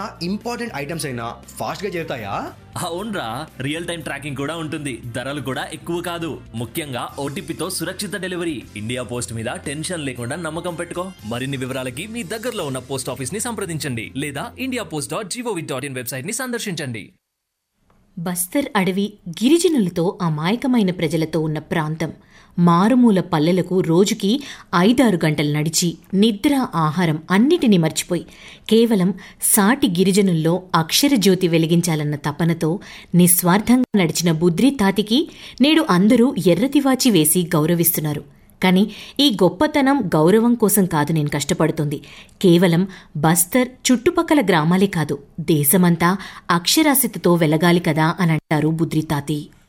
నా important items అయినా fast గా చేరుతాయా అవునరా రియల్ టైం ట్రాకింగ్ కూడా ఉంటుంది ధరలు కూడా ఎక్కువ కాదు ముఖ్యంగా ఓటీపీతో సురక్షిత డెలివరీ ఇండియా పోస్ట్ మీద టెన్షన్ లేకుండా నమ్మకం పెట్టుకో మరిన్ని వివరాలకి మీ దగ్గరలో ఉన్న పోస్ట్ ఆఫీస్ ని సంప్రదించండి లేదా India post dot GOV dot in website ని సందర్శించండి బస్తర్ అడవి గిరిజనులతో అమాయకమైన ప్రజలతో ఉన్న ప్రాంతం మారుమూల పల్లెలకు రోజుకి ఐదారు గంటలు నడిచి నిద్ర ఆహారం అన్నిటినీ మర్చిపోయి కేవలం సాటి గిరిజనుల్లో అక్షరజ్యోతి వెలిగించాలన్న తపనతో నిస్వార్థంగా నడిచిన బుద్రి తాతికి నేడు అందరూ ఎర్రతివాచి వేసి గౌరవిస్తున్నారు కానీ ఈ గొప్పతనం గౌరవం కోసం కాదు నేను కష్టపడుతుంది కేవలం బస్తర్ చుట్టుపక్కల గ్రామాలే కాదు దేశమంతా అక్షరాస్యతతో వెలగాలి కదా అని అంటారు బుద్రితాతి